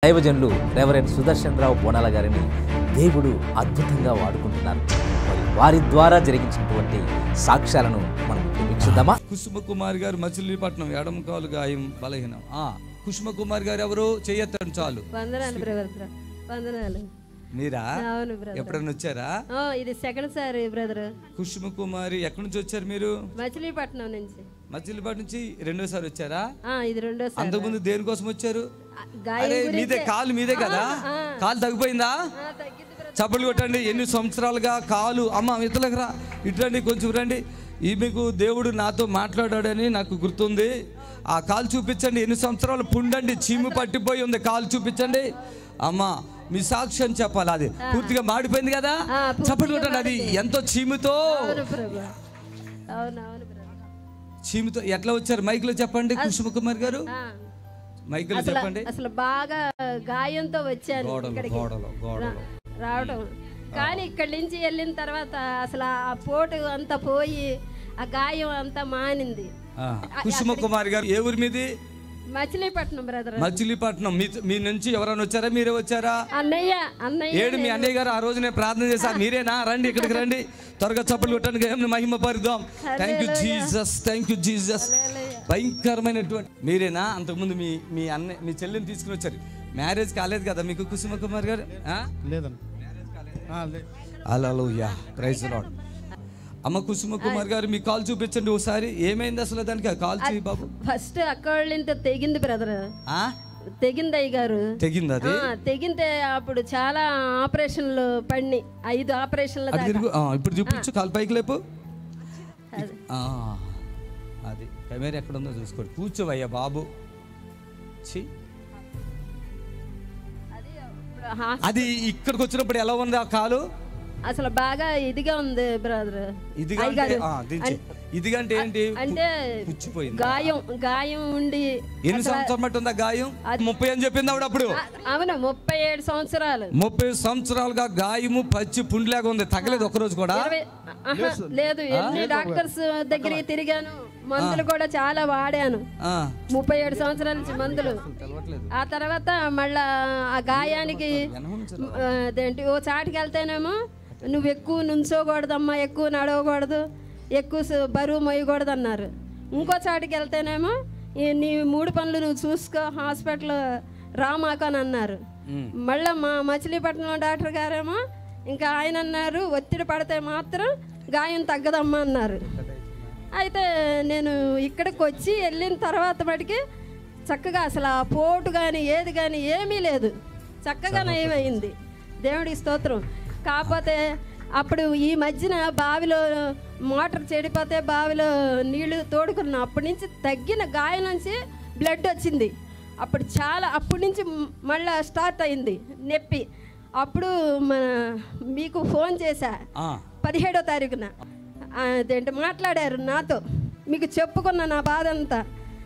దైవజనులు రెవరెండ్ సుదర్శన్ రావు బోనాల గారిని దేవుడు అద్భుతంగా వాడుకుంటున్నారు మరి వారి ద్వారా జరిగించినటువంటి సాక్ష్యాలను మనం ఇప్పుడు వీక్షిద్దామా కుసుమ కుమార్ గారు మచిలీపట్నం ఎడమ కాలు గాయం బలహీనం ఆ కుసుమ కుమార్ గారు ఎవరు చెయ్యొద్దండి చాలు వందనాలు బ్రదర్ వందనాలు మీరా అవును బ్రదర్ ఎప్పుడైనా వచ్చారా ఆ, ఇది సెకండ్ సారి బ్రదర్ కుసుమ కుమారి ఎక్కడి నుంచి వచ్చారు మీరు మచిలీపట్నం నుంచి మచిలీపట్నం నుంచి రెండోసారి వచ్చారా ఆ, ఇది రెండో సారి అంతకుముందు దేనికోసం వచ్చారు ఆ, గాయం అరే మీదే గురించే. కాలు మీదే కదా ఆ. కాలు తగ్గిపోయిందా ఆ, తగ్గింది బ్రదర్ చప్పట్లు కొట్టండి ఎన్ని సంవత్సరాలుగా కాలు అమ్మ ఇతలకు రా ఇటు రండి కొంచెం రండి ఈ మీకు దేవుడు నాతో మాట్లాడాడని నాకు గుర్తుంది ఆ కాలు చూపించండి ఎన్ని సంవత్సరాలు పుండండి చీము పట్టిపోయి ఉంది కాలు చూపించండి అమ్మ మీ సాక్ష్యం చెప్పాలి అది పూర్తిగా మాడిపోయింది కదా ఆ, పూర్తిగా చప్పట్లు కొట్టండి అది ఎంతో చీముతో అవును ప్రభు అవును అవును బ్రదర్ చీముతో ఎట్లా వచ్చారు మైక్లో చెప్పండి కుసుమ కుమార్ గారు ఆ, మైక్లో అసలు చెప్పండి అసలు బాగా గాయంతో వచ్చాను గోడలు ఇక్కడికి గోడలు గోడలు రావడం కానీ ఇక్కడి నుంచి వెళ్ళిన తర్వాత అసలు ఆ పోటు అంతా పోయి ఆ గాయం అంతా మానింది ఆ, కుసుమ కుమార్ గారు ఏ ఊరి మీది మచిలీపట్నం బ్రదర్ మచిలీపట్నం మీ మీ నుంచి ఎవరైనా వచ్చారా మీరే వచ్చారా అన్నయ్య అన్నయ్య ఏడు మీ అన్నయ్య గారు ఆ రోజు నేను ప్రార్థన చేశాను మీరేనా రండి ఇక్కడికి రండి త్వరగా చప్పట్లు కొట్టండి దేవుని మహిమ పరుద్దాం thank you Jesus thank you Jesus భయంకరమైనటువంటి మీరేనా అంతకుముందు మీ మీ అన్నయ్య మీ చెల్లిని తీసుకుని వచ్చారు మ్యారేజ్ కాలేదు కదా మీకు కుసుమ కుమార్ గారు లేదన్న ఆ, లే- అలలుయా ప్రైజ్ లాడ్ అమ్మ కుసుమ కుమార్ గారు మీ కాల్ చూపించండి ఒకసారి ఏమైంది అసలు దానికి ఆ కాల్ చేయి బాబు ఫస్ట్ అక్కడింత తెగింది బ్రదర్ ఆ? తెగింది అయ్య గారు తెగింది అది ఆ, తెగింతే అప్పుడు చాలా ఆపరేషన్లు పడినాయి ఐదు ఆపరేషన్ల అది దాకా తిరుగు ఆ, ఇప్పుడు చూపించు కాలు పైకి లేపు అది. ఆ, అది కెమెరా ఎక్కడ ఉందో చూసుకోండి కూర్చోవయ్యా బాబు ఛీ. అది అప్పుడు హాస్- అది ఇక్కడికి వచ్చినప్పుడు ఎలా ఉంది ఆ కాలు అసలు బాగా ఇదిగా ఉంది బ్రదర్ ఇదిగా అంటే ఆ, దించి ఇదిగా అంటే ఏంటి అంటే పుచ్చిపోయింది గాయం గాయం ఉండి ఎన్ని సంవత్సరం బట్టి ఉందా గాయం ముప్పై అని చెప్పింది ఆవిడ అప్పుడు ఆ, అవును ముప్పై ఏడు సంవత్సరాలు ముప్పై సంవత్సరాలుగా గాయము పచ్చి పుండిలాగా ఉంది తగ్గలేదు ఒకరోజు కూడా ఇరవై ఆహా, లేదు ఎన్ని డాక్టర్స్ దగ్గరికి తిరిగాను మందులు కూడా చాలా వాడాను ఆ, ముప్పై ఏడు సంవత్సరాల నుంచి మందులు తెలవట్లేదు ఆ తర్వాత మళ్ళా ఆ గాయానికి ఆ, అదేంటి ఓ చాటికి వెళ్తేనేమో నువ్వు ఎక్కువ నుంచోకూడదమ్మా ఎక్కువ నడవకూడదు ఎక్కువ స- బరువు మోయకూడదు అన్నారు ఇంకో చాటికి వెళ్తేనేమో ఈ నీ మూడు పనులు నువ్వు చూసుకో హాస్పిటల్ రామాకు అని అన్నారు మళ్ళీ మా మచిలీపట్నం డాక్టర్ గారేమో ఇంకా ఆయన అన్నారు ఒత్తిడి పడితే మాత్రం గాయం తగ్గదమ్మా అన్నారు అయితే నేను ఇక్కడికి వచ్చి వెళ్ళిన తర్వాత మటుకి చక్కగా అసలు ఆ పోటు కానీ ఏది కానీ ఏమీ లేదు చక్కగా నయమైంది దేవుడికి స్తోత్రం కాకపోతే అప్పుడు ఈ మధ్యన బావిలో మోటార్ చెడిపోతే బావిలో నీళ్లు తోడుకున్నాం అప్పటి నుంచి తగ్గిన గాయం నుంచి బ్లడ్ వచ్చింది అప్పుడు చాలా అప్పటి నుంచి మ్- మళ్ళా స్టార్ట్ అయింది నొప్పి అప్పుడు మన మీకు ఫోన్ చేశా ఆ, పదిహేడో తారీఖున ఆ, అదేంటి మాట్లాడారు నాతో మీకు చెప్పుకున్న నా బాధ అంతా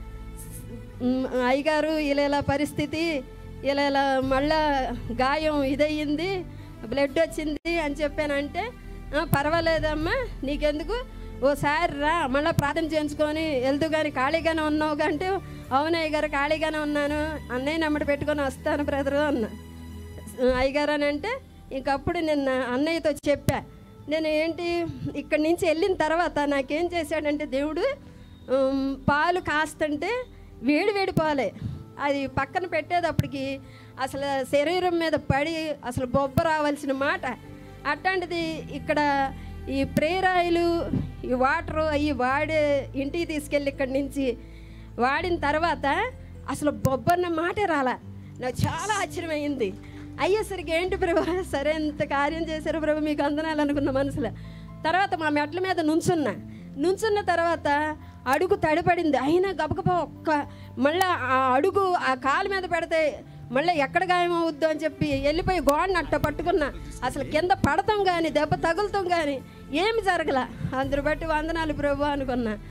మ్, అయ్యగారు ఇలా ఇలా పరిస్థితి ఇలా ఇలా మళ్ళా గాయం ఇదయ్యింది బ్లడ్ వచ్చింది అని చెప్పానంటే "ఆ, పర్వాలేదమ్మా నీకెందుకు ఓసారి రా మళ్ళీ ప్రార్థన చేయించుకొని వెళ్తూ కానీ ఖాళీగానే ఉన్నావు అంటే అవునయ్య గారు ఖాళీగానే ఉన్నాను అన్నయ్య నమ్మటి పెట్టుకొని వస్తాను బ్రదరు అన్నా అయ్యగారు అని అంటే ఇంకప్పుడు నిన్న అన్నయ్యతో చెప్పా నేను ఏంటి ఇక్కడి నుంచి వెళ్ళిన తర్వాత నాకేం చేశాడంటే దేవుడు ఉమ్, పాలు కాస్తంటే వేడి వేడి పాలే అది పక్కన పెట్టేటప్పటికి అసలు శరీరం మీద పడి అసలు బొబ్బ రావాల్సిన మాట అట్లాంటిది ఇక్కడ ఈ ప్రేరాయిలు ఈ వాటరు అవి వాడే ఇంటికి తీసుకెళ్ళి ఇక్కడి నుంచి వాడిన తర్వాత అసలు బొబ్బన్న మాటే రాలా నాకు చాలా ఆశ్చర్యమైంది అయ్యేసరికి ఏంటి ప్రభు సరే ఎంత కార్యం చేశారు ప్రభు మీకు అందనాలు అనుకున్న మనసులో తర్వాత మా మెట్ల మీద నుంచున్నా నుంచున్న తర్వాత అడుగు తడిపడింది అయినా గబగబా ఒక్క మళ్ళీ ఆ అడుగు ఆ కాలు మీద పెడితే మళ్ళీ ఎక్కడ గాయం అవుద్దు అని చెప్పి వెళ్ళిపోయి గోడని అట్ట పట్టుకున్నా అసలు కింద పడతాం కానీ దెబ్బ తగులుతాం కానీ ఏమి జరగల అందరు బట్టి వందనాలు ప్రభు అనుకున్నా